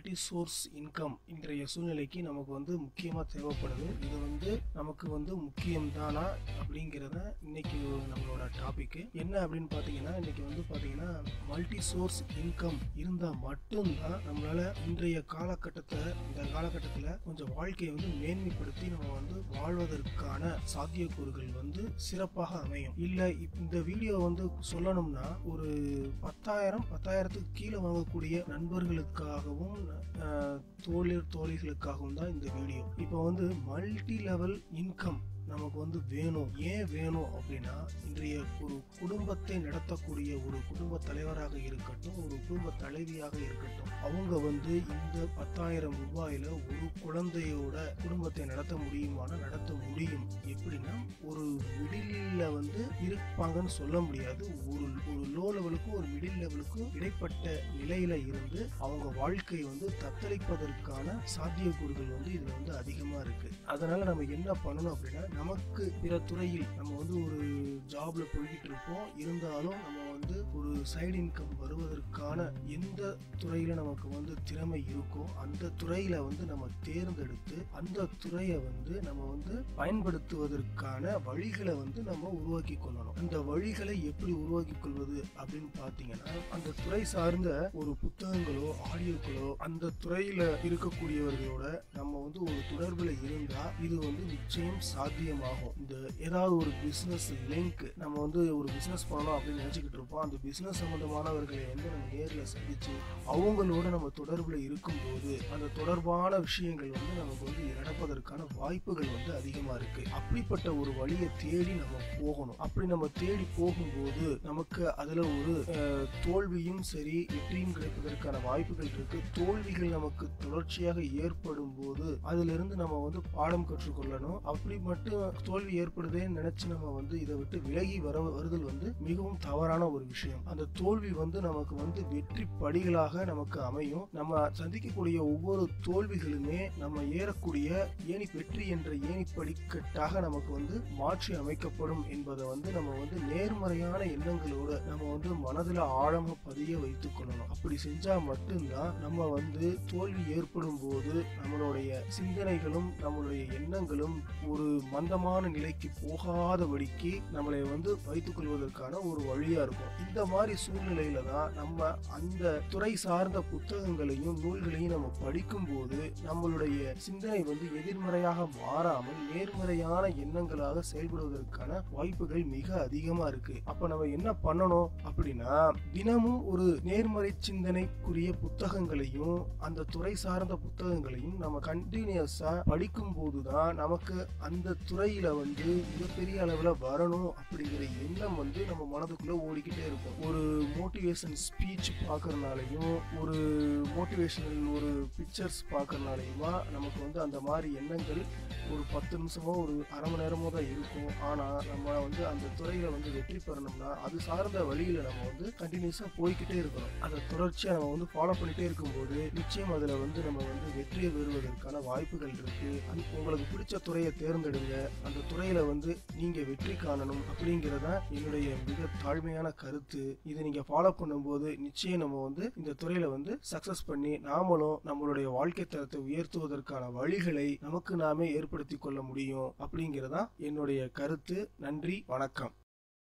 multi source income இன்றைய சூழ்நிலைக்கு நமக்கு வந்து முக்கியமாக தேவைப்படுது இது வந்து நமக்கு வந்து முக்கியம்தானா அப்படிங்கிறத இன்னைக்கு நம்மளோட டாபிக் என்ன அப்படின்னு பார்த்தீங்கன்னா இன்னைக்கு வந்து பார்த்தீங்கன்னா மல்டி சோர்ஸ் இன்கம் இருந்தால் மட்டும்தான் நம்மளால இன்றைய காலகட்டத்தை இந்த காலகட்டத்தில் கொஞ்சம் வாழ்க்கையை வந்து மேன்மைப்படுத்தி நம்ம வந்து வாழ்வதற்கான சாத்தியக்கூறுகள் வந்து சிறப்பாக அமையும் இல்லை இந்த வீடியோ வந்து சொல்லணும்னா ஒரு பத்தாயிரம் பத்தாயிரத்துக்கு கீழே வாங்கக்கூடிய நண்பர்களுக்காகவும் அஹ், தோழர் தோழிகளுக்காகவும் தான் இந்த வீடியோ இப்போ வந்து மல்டி லெவல் இன்கம் நமக்கு வந்து வேணும் ஏன் வேணும் அப்படின்னா இன்றைய ஒரு குடும்பத்தை நடத்தக்கூடிய ஒரு குடும்ப தலைவராக இருக்கட்டும் ஒரு குடும்ப தலைவியாக இருக்கட்டும் அவங்க வந்து இந்த பத்தாயிரம் ரூபாயில ஒரு குழந்தையோட குடும்பத்தை நடத்த முடியுமானா நடத்த முடியும் எப்படின்னா ஒரு மிடில்ல வந்து இருப்பாங்கன்னு சொல்ல முடியாது ஒரு ஒரு லோ லெவலுக்கும் ஒரு மிடில் லெவலுக்கும் இடைப்பட்ட நிலையில இருந்து அவங்க வாழ்க்கை வந்து தத்தளிப்பதற்கான சாத்தியக்கூறுகள் வந்து இதுல வந்து அதிகமா இருக்கு அதனால நம்ம என்ன பண்ணணும் அப்படின்னா நமக்கு பிற துறையில் நம்ம வந்து ஒரு ஜாப்ல போய்கிட்டு இருப்போம் இருந்தாலும் நம்ம வந்து ஒரு சைடு இன்கம் வருவதற்கான எந்த துறையில நமக்கு வந்து திறமை இருக்கோ அந்த துறையில வந்து நம்ம தேர்ந்தெடுத்து அந்த துறையை வந்து நம்ம வந்து பயன்படுத்துவதற்கான வழிகளை வந்து நம்ம உருவாக்கி கொள்ளணும் அந்த வழிகளை எப்படி உருவாக்கி கொள்வது அப்படின்னு பாத்தீங்கன்னா அந்த துறை சார்ந்த ஒரு புத்தகங்களோ ஆடியோக்களோ அந்த துறையில இருக்கக்கூடியவர்களோட நம்ம வந்து ஒரு தொடர்புல இருந்தா இது வந்து நிச்சயம் சாத்தியமாகும் இந்த ஏதாவது ஒரு பிசினஸ் லிங்க் நம்ம வந்து ஒரு பிசினஸ் பண்ணணும் அப்படின்னு நினைச்சுக்கிட்டு இருப்போம் அந்த பிசினஸ் சம்பந்தமானவர்களை வந்து நம்ம நேர்ல சந்திச்சு அவங்களோட நம்ம தொடர்புல இருக்கும்போது அந்த தொடர்பான விஷயங்கள் வந்து நமக்கு வந்து நடப்பதற்கான வாய்ப்புகள் வந்து அதிகமா இருக்கு அப்படிப்பட்ட ஒரு வழியை தேடி நம்ம போகணும் அப்படி நம்ம தேடி போகும்போது நமக்கு அதுல ஒரு அஹ், தோல்வியும் சரி வெற்றியும் கிடைப்பதற்கான வாய்ப்புகள் இருக்கு தோல்விகள் நமக்கு தொடர்ச்சியாக ஏற்படும் போது அதுல இருந்து நம்ம வந்து பாடம் கற்றுக்கொள்ளணும் அப்படி மட்டும் தோல்வி ஏற்படுதேன்னு நினைச்சு நம்ம வந்து இதை விட்டு விலகி வர வருதல் வந்து மிகவும் தவறான ஒரு விஷயம் அந்த தோல்வி வந்து நமக்கு வந்து வெற்றி படிகளாக நமக்கு அமையும் நம்ம சந்திக்கக்கூடிய ஒவ்வொரு தோல்விகளுமே நம்ம ஏறக்கூடிய ஏணி வெற்றி என்ற ஏணி படிக்கட்டாக நமக்கு வந்து மாற்றி அமைக்கப்படும் என்பதை வந்து நம்ம வந்து நேர்மறையான எண்ணங்களோட நம்ம வந்து மனதுல ஆழமா பதிய வைத்துக் கொள்ளணும் அப்படி செஞ்சா மட்டும்தான் நம்ம வந்து தோல்வி ஏற்படும் போது நம்மளுடைய சிந்தனைகளும் நம்மளுடைய எண்ணங்களும் ஒரு மந்தமான நிலைக்கு போகாதபடிக்கு நம்மளை வந்து வைத்துக் கொள்வதற்கான ஒரு வழியா இருக்கும் இந்த மாதிரி சூழ்நிலையில தான் நம்ம அந்த துறை சார்ந்த புத்தகங்களையும் நூல்களையும் நம்ம படிக்கும் போது நம்மளுடைய சிந்தனை வந்து எதிர்மறையாக மாறாமல் நேர்மறையான எண்ணங்களாக செயல்படுவதற்கான வாய்ப்புகள் மிக அதிகமா இருக்கு அப்ப நம்ம என்ன பண்ணணும் அப்படின்னா தினமும் ஒரு நேர்மறை சிந்தனைக்குரிய புத்தகங்களையும் அந்த துறை சார்ந்த புத்தகங்களையும் நம்ம கண்டினியூஸா படிக்கும் போதுதான் நமக்கு அந்த துறையில வந்து மிகப்பெரிய அளவுல வரணும் அப்படிங்கிற எண்ணம் வந்து நம்ம மனதுக்குள்ள ஓடிக்கிட்டே இருக்கும் ஒரு மோட்டிவேஷன் ஸ்பீச் பார்க்கறனாலையும் ஒரு மோட்டிவேஷனல் ஒரு பிக்சர்ஸ் பார்க்கறனாலையுமா நமக்கு வந்து அந்த மாதிரி எண்ணங்கள் ஒரு பத்து நிமிஷமோ ஒரு அரை மணி நேரமோ தான் இருக்கும் ஆனா நம்ம வந்து அந்த துறையில வந்து வெற்றி பெறணும்னா அது சார்ந்த வழியில நம்ம வந்து கண்டினியூஸா போய்க்கிட்டே இருக்கணும் அதை தொடர்ச்சியா நம்ம வந்து ஃபாலோ பண்ணிட்டே இருக்கும்போது நிச்சயம் அதுல வந்து நம்ம வந்து வெற்றியை பெறுவதற்கான வாய்ப்புகள் இருக்கு அந்த- உங்களுக்கு பிடிச்ச துறையை தேர்ந்தெடுங்க அந்த துறையில வந்து நீங்க வெற்றி காணணும் அப்படிங்கறதா என்னுடைய மிக தாழ்மையான கருத்து இதை நீங்க ஃபாலோ பண்ணும்போது நிச்சயம் நம்ம வந்து இந்த துறையில வந்து சக்சஸ் பண்ணி நாமளும் நம்மளுடைய வாழ்க்கை தரத்தை உயர்த்துவதற்கான வழிகளை நமக்கு நாமே ஏற்படுத்தி கொள்ள முடியும் அப்படிங்கறதா என்னுடைய கருத்து நன்றி வணக்கம்